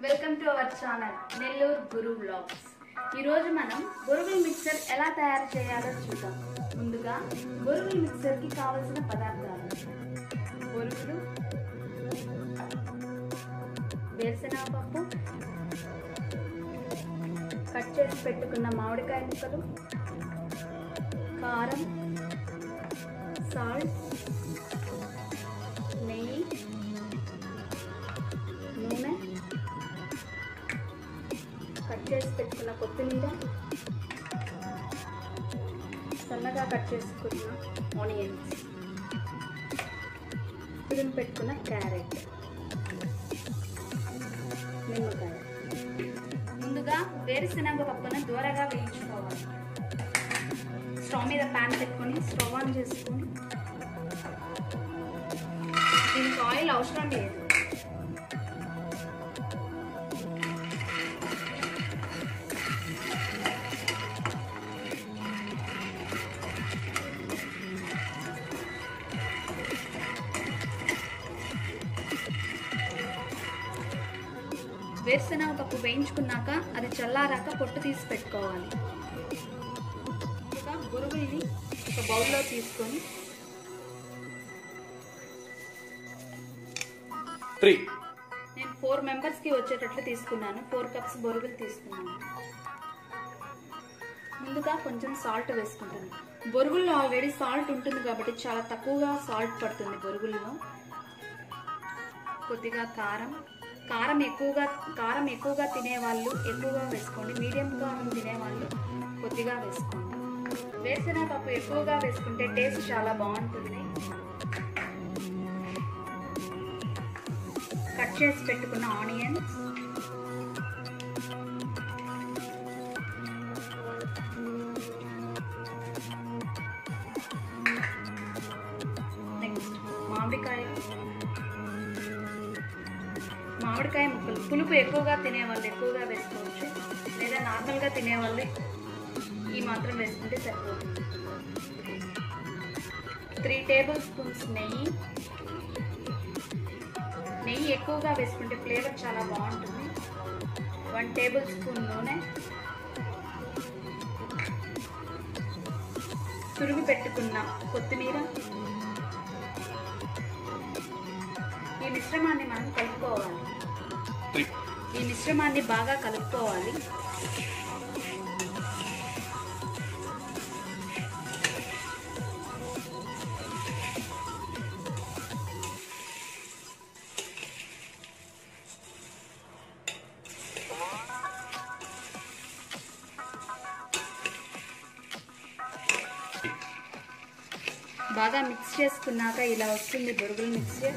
Welcome to our channel Nellore Guru blogs ఈరోజు మనం బొరుగుల mixer ఎలా తయారు చేయాలో చూద్దాం ముందుగా బొరుగుల మిక్సర్కి కావలసిన పదార్థాలు బొరుగులు వేరుశనగపప్పు కట్ చేసి పెట్టుకున్న మామిడికాయ ముక్కలు కారం సాల్ట్ నెయ్యి నూనె కట్ చేసి పెట్టుకున్న కొత్తిమీర సన్నగా కట్ చేసుకున్న ఆనియన్స్ తురిమి పెట్టుకున్న క్యారెట్ నిమ్మకాయ ముందుగా వేరుశనగ పప్పును దూరగా వేయించుకోవాలి స్టవ్ మీద ప్యాన్ పెట్టుకొని స్టవ్ ఆన్ చేసుకొని దీనికి ఆయిల్ అవసరం లేదు వేరుశనగ పప్పు వేయించుకున్నాక అది చల్లారాక పొట్టు తీసి పెట్టుకోవాలి ఇంకా బురుగుల్ని ఒక బౌల్లో తీసుకొని త్రీ నేను ఫోర్ మెంబర్స్కి వచ్చేటట్లు తీసుకున్నాను ఫోర్ కప్స్ బొరుగులు తీసుకున్నాను ముందుగా కొంచెం సాల్ట్ వేసుకుంటాను బొరుగుల్లో ఆల్రెడీ సాల్ట్ ఉంటుంది కాబట్టి చాలా తక్కువగా సాల్ట్ పడుతుంది బొరుగుల్లో కొద్దిగా కారం కారం ఎక్కువగా కారం ఎక్కువగా తినేవాళ్ళు ఎక్కువగా వేసుకోండి మీడియం కారం తినేవాళ్ళు కొద్దిగా వేసుకోండి వేసిన పప్పు ఎక్కువగా వేసుకుంటే టేస్ట్ చాలా బాగుంటుంది కట్ చేసి పెట్టుకున్న ఆనియన్స్ నెక్స్ట్ మామిడికాయ మామిడికాయ ముక్కలు పులుపు ఎక్కువగా తినేవాళ్ళు ఎక్కువగా వేసుకోవచ్చు లేదా నార్మల్గా తినేవాళ్ళు ఈ మాత్రం వేసుకుంటే సరిపోతుంది త్రీ టేబుల్ స్పూన్స్ నెయ్యి నెయ్యి ఎక్కువగా వేసుకుంటే ఫ్లేవర్ చాలా బాగుంటుంది వన్ టేబుల్ స్పూన్ నూనె తురిమి పెట్టుకున్న కొత్తిమీర ఈ మిశ్రమాన్ని మనం కలుపుకోవాలి త్రీ ఈ మిశ్రమాన్ని బాగా కలుపుకోవాలి బాగా మిక్స్ చేసుకున్నాక ఇలా వస్తుంది బొరుగుల మిక్స్చర్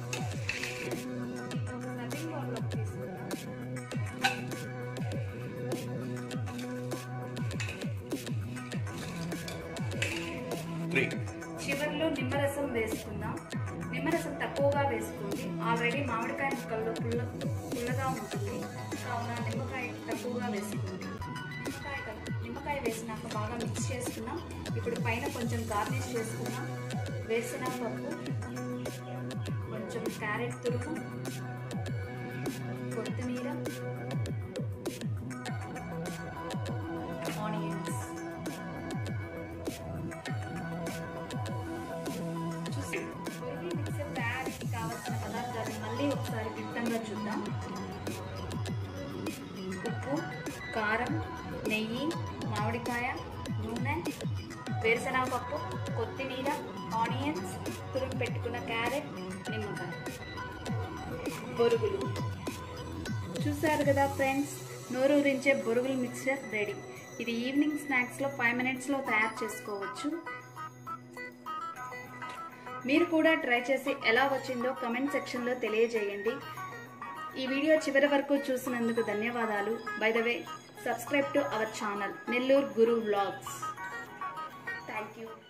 సర్వింగ్ బౌల్లోకి తీసుకుందాం. త్రీ చివర్లో నిమ్మరసం వేసుకుందాం నిమ్మరసం తక్కువగా వేసుకోండి ఆల్రెడీ మామిడికాయ ముక్కల్లో పుల్ల పుల్లగా ఉంటుంది కావున నిమ్మకాయ తక్కువగా వేసుకోండి నిమ్మకాయ కల్- నిమ్మకాయ వేసినాక బాగా మిక్స్ చేసుకున్నాం ఇప్పుడు పైన కొంచెం గార్నిష్ చేసుకున్నాం వేసిన పప్పు కొంచెం క్యారెట్ తురుము కొత్తిమీర ఆనియన్స్ చూసి బొరుగుల మిక్సర్ తయారీకి కావాల్సిన పదార్థాలు మళ్ళీ ఒకసారి క్లుప్తంగా చూద్దాం ఉప్పు కారం నెయ్యి మామిడికాయ నూనె వేరుశనగపప్పు కొత్తిమీర ఆనియన్స్ తురుము పెట్టుకున్న క్యారెట్ నిమ్మకాయ బొరుగులు చూసారు కదా ఫ్రెండ్స్ నోరూరించే బొరుగుల మిక్చర్ రెడీ ఇది ఈవినింగ్ స్నాక్స్లో ఫైవ్ మినిట్స్లో తయారు చేసుకోవచ్చు మీరు కూడా ట్రై చేసి ఎలా వచ్చిందో కమెంట్ సెక్షన్లో తెలియజేయండి ఈ వీడియో చివరి వరకు చూసినందుకు ధన్యవాదాలు by the way subscribe to our channel Nellore Guru vlogs thank you